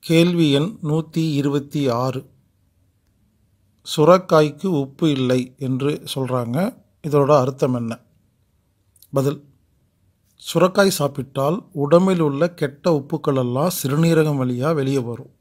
கேள்வி எண் நூற்றி இருபத்தி ஆறு சுரக்காய்க்கு உப்பு இல்லை என்று சொல்கிறாங்க இதோட அர்த்தம் என்ன பதில் சுரக்காய் சாப்பிட்டால் உடம்பில் உள்ள கெட்ட உப்புக்கள் எல்லாம் சிறுநீரகம் வழியாக வெளியே வரும்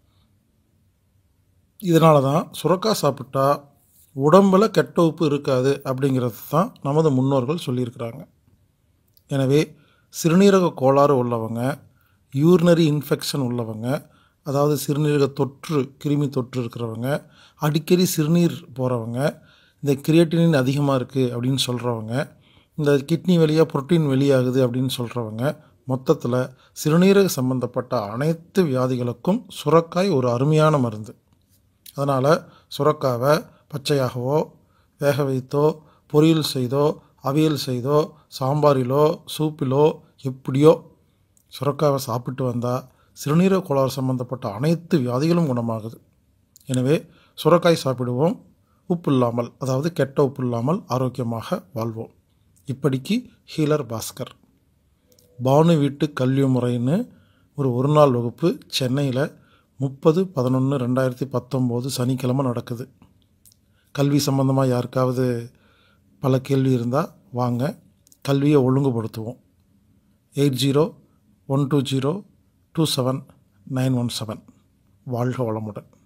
இதனால தான் சுரக்காய் சாப்பிட்டா உடம்பில் கெட்ட உப்பு இருக்காது அப்படிங்கிறது தான் நமது முன்னோர்கள் சொல்லியிருக்கிறாங்க எனவே சிறுநீரக கோளாறு உள்ளவங்க யூரினரி இன்ஃபெக்ஷன் உள்ளவங்க அதாவது சிறுநீரக தொற்று கிருமி தொற்று இருக்கிறவங்க அடிக்கடி சிறுநீர் போகிறவங்க இந்த கிரியேட்டினின் அதிகமாக இருக்குது அப்படின்னு சொல்கிறவங்க இந்த கிட்னி வழியாக புரோட்டீன் வெளியாகுது அப்படின்னு சொல்கிறவங்க மொத்தத்தில் சிறுநீரக சம்பந்தப்பட்ட அனைத்து வியாதிகளுக்கும் சுரக்காய் ஒரு அருமையான மருந்து அதனால் சுரக்காவை பச்சையாகவோ வேக வைத்தோ பொரியல் செய்தோ அவியல் செய்தோ சாம்பாரிலோ சூப்பிலோ எப்படியோ சுரக்காவை சாப்பிட்டு வந்தால் சிறுநீரக கோளாறு சம்பந்தப்பட்ட அனைத்து வியாதிகளும் குணமாகுது எனவே சுரக்காய் சாப்பிடுவோம் உப்பு இல்லாமல் அதாவது கெட்ட உப்பு இல்லாமல் ஆரோக்கியமாக வாழ்வோம் இப்படிக்கு ஹீலர் பாஸ்கர் பானு வீட்டு கல்வி முறைன்னு ஒரு ஒரு நாள் வகுப்பு சென்னையில் முப்பது பதினொன்று ரெண்டாயிரத்தி பத்தொம்போது சனிக்கிழமை நடக்குது கல்வி சம்பந்தமாக யாருக்காவது பல கேள்வி இருந்தால் வாங்க கல்வியை ஒழுங்குபடுத்துவோம் eight zero one two zero two seven nine one seven வாழ்க வளமுடன்